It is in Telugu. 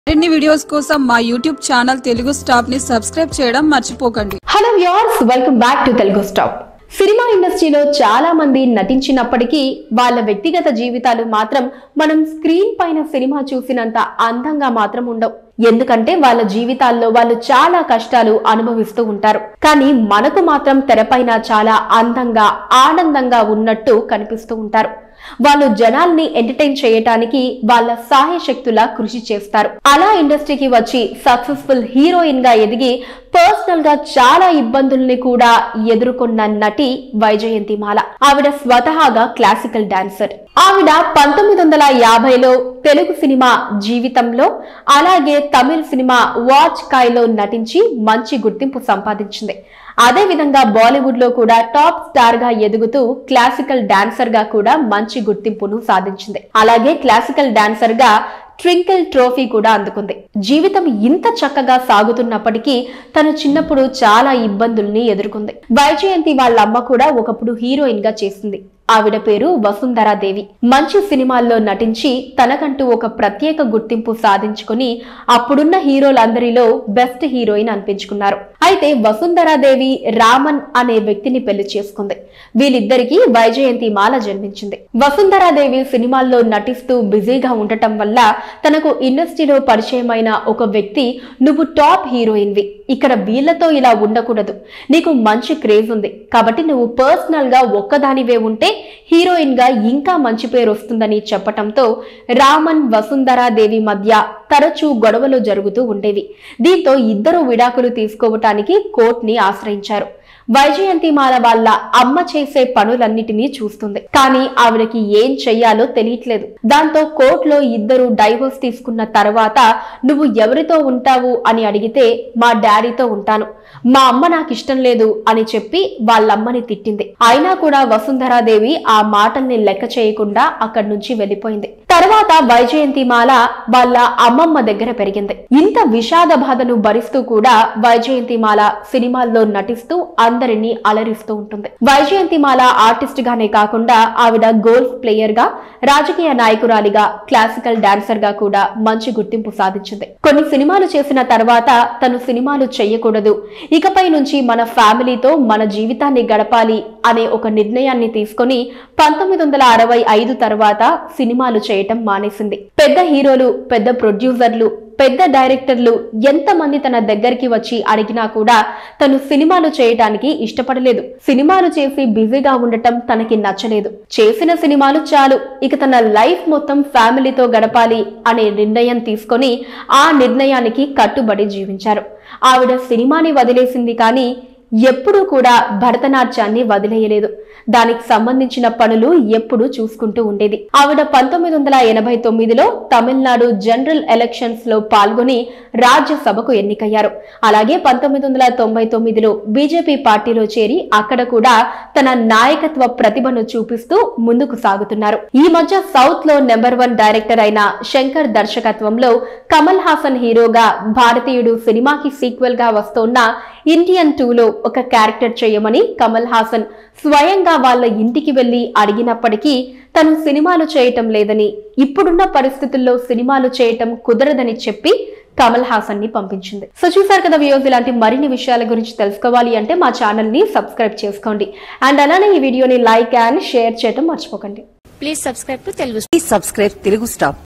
మరిన్ని వీడియోస్ కోసం మా యూట్యూబ్ ఛానల్ తెలుగు స్టాప్ ని సబ్స్క్రైబ్ చేయడం మర్చిపోకండి hello viewers welcome back to Telugu stop cinema ఇండస్ట్రీలో చాలా మంది నటించినప్పటికీ వాళ్ళ వ్యక్తిగత జీవితాలు మాత్రం మనం స్క్రీన్ పైన సినిమా చూసినంత అందంగా మాత్రం ఉండవు ఎందుకంటే వాళ్ళ జీవితాల్లో వాళ్ళు చాలా కష్టాలు అనుభవిస్తూ ఉంటారు కానీ మనకు మాత్రం తెరపైన చాలా అందంగా ఆనందంగా ఉన్నట్టు కనిపిస్తూ ఉంటారు వాళ్ళు జనాల్ని ఎంటర్టైన్ చేయటానికి వాళ్ళ సాయశక్తులా కృషి చేస్తారు అలా ఇండస్ట్రీకి వచ్చి సక్సెస్ఫుల్ హీరోయిన్ గా ఎదిగి పర్సనల్ గా చాలా ఇబ్బందుల్ని కూడా ఎదుర్కొన్న నటి వైజయంతి మాల ఆవిడ స్వతహాగా క్లాసికల్ డాన్సర్ ఆవిడ పంతొమ్మిది వందల యాభైలో తెలుగు సినిమా జీవితంలో అలాగే తమిళ సినిమా వాచ్ కాయ్లో నటించి మంచి గుర్తింపు సంపాదించింది అదే విధంగా బాలీవుడ్ లో కూడా టాప్ స్టార్ గా ఎదుగుతూ క్లాసికల్ డాన్సర్ గా కూడా మంచి గుర్తింపును సాధించింది అలాగే క్లాసికల్ డాన్సర్ గా ట్వింకిల్ ట్రోఫీ కూడా అందుకుంది జీవితం ఇంత చక్కగా సాగుతున్నప్పటికీ తను చిన్నప్పుడు చాలా ఇబ్బందుల్ని ఎదుర్కొంది వైజయంతి వాళ్ళ అమ్మ కూడా ఒకప్పుడు హీరోయిన్ గా చేసింది ఆవిడ పేరు వసుంధరాదేవి మంచి సినిమాల్లో నటించి తనకంటూ ఒక ప్రత్యేక గుర్తింపు సాధించుకుని అప్పుడున్న హీరోలందరిలో బెస్ట్ హీరోయిన్ అనిపించుకున్నారు అయితే వసుంధరాదేవి రామన్ అనే వ్యక్తిని పెళ్లి చేసుకుంది వీళ్ళిద్దరికీ వైజయంతి మాల జన్మించింది వసుంధరాదేవి సినిమాల్లో నటిస్తూ బిజీగా ఉండటం వల్ల తనకు ఇండస్ట్రీలో పరిచయమైన ఒక వ్యక్తి నువ్వు టాప్ హీరోయిన్వి ఇక్కడ వీళ్ళతో ఇలా ఉండకూడదు నీకు మంచి క్రేజ్ ఉంది కాబట్టి నువ్వు పర్సనల్ గా ఒక్కదానివే ఉంటే హీరోయిన్ గా ఇంకా మంచి పేరు వస్తుందని చెప్పటంతో రామన్ వసుంధరాదేవి మధ్య తరచూ గొడవలు జరుగుతూ ఉండేవి దీంతో ఇద్దరు విడాకులు తీసుకోవటానికి కోర్టుని ఆశ్రయించారు వైజయంతిమాల వాళ్ళ అమ్మ చేసే పనులన్నిటినీ చూస్తుంది కానీ ఆవిడకి ఏం చెయ్యాలో తెలియట్లేదు దాంతో కోర్టులో ఇద్దరు డైవోర్స్ తీసుకున్న తర్వాత నువ్వు ఎవరితో ఉంటావు అని అడిగితే మా డాడీతో ఉంటాను మా అమ్మ నాకు ఇష్టం లేదు అని చెప్పి వాళ్ళమ్మని తిట్టింది అయినా కూడా వసుంధరాదేవి ఆ మాటల్ని లెక్క చేయకుండా అక్కడి నుంచి వెళ్ళిపోయింది తర్వాత వైజయంతిమాల వాళ్ళ అమ్మమ్మ దగ్గర పెరిగింది ఇంత విషాద బాధను భరిస్తూ కూడా వైజయంతిమాల సినిమాల్లో నటిస్తూ అందరినీ అలరిస్తూ ఉంటుంది వైజయంతిమాల ఆర్టిస్ట్ గానే కాకుండా ఆవిడ గోల్ఫ్ ప్లేయర్ గా రాజకీయ నాయకురాలిగా క్లాసికల్ డాన్సర్ గా కూడా మంచి గుర్తింపు సాధించింది కొన్ని సినిమాలు చేసిన తర్వాత తను సినిమాలు చెయ్యకూడదు ఇకపై నుంచి మన ఫ్యామిలీతో మన జీవితాన్ని గడపాలి అనే ఒక నిర్ణయాన్ని తీసుకొని పంతొమ్మిది వందల అరవై ఐదు తర్వాత సినిమాలు చేయటం మానేసింది పెద్ద హీరోలు పెద్ద ప్రొడ్యూసర్లు పెద్ద డైరెక్టర్లు ఎంతమంది తన దగ్గరికి వచ్చి అడిగినా కూడా తను సినిమాలు చేయటానికి ఇష్టపడలేదు సినిమాలు చేసి బిజీగా ఉండటం తనకి నచ్చలేదు చేసిన సినిమాలు చాలు ఇక తన లైఫ్ మొత్తం ఫ్యామిలీతో గడపాలి అనే నిర్ణయం తీసుకొని ఆ నిర్ణయానికి కట్టుబడి జీవించారు ఆవిడ సినిమాని వదిలేసింది కానీ ఎప్పుడూ కూడా భరతనాట్యాన్ని వదిలేయలేదు దానికి సంబంధించిన పనులు ఎప్పుడూ చూసుకుంటూ ఉండేది ఆవిడ పంతొమ్మిది వందల ఎనభై తొమ్మిదిలో తమిళనాడు జనరల్ ఎలక్షన్స్ లో పాల్గొని రాజ్యసభకు ఎన్నికయ్యారు అలాగే పంతొమ్మిది వందల తొంభై తొమ్మిదిలో బీజేపీ పార్టీలో చేరి అక్కడ కూడా తన నాయకత్వ ప్రతిభను చూపిస్తూ ముందుకు సాగుతున్నారు ఈ మధ్య సౌత్ లో నెంబర్ వన్ డైరెక్టర్ అయిన శంకర్ దర్శకత్వంలో కమల్ హాసన్ హీరోగా భారతీయుడు సినిమాకి సీక్వెల్ గా వస్తోన్న ఇండియన్ టూలో ఒక క్యారెక్టర్ చేయమని కమల్ హాసన్ స్వయంగా వాళ్ళ ఇంటికి వెళ్లి అడిగినప్పటికీ తను సినిమాలు చేయటం లేదని ఇప్పుడున్న పరిస్థితుల్లో సినిమాలు చేయటం కుదరదని చెప్పి కమల్ హాసన్ ని పంపించింది సో చూసారు కదా వ్యూస్ ఇలాంటి మరిన్ని విషయాల గురించి తెలుసుకోవాలి అంటే మా ఛానల్ ని సబ్స్క్రైబ్ చేసుకోండి అండ్ అలానే ఈ వీడియోని లైక్ అండ్ షేర్ చేయటం మర్చిపోకండి please subscribe to Telugu Please subscribe Telugu Star.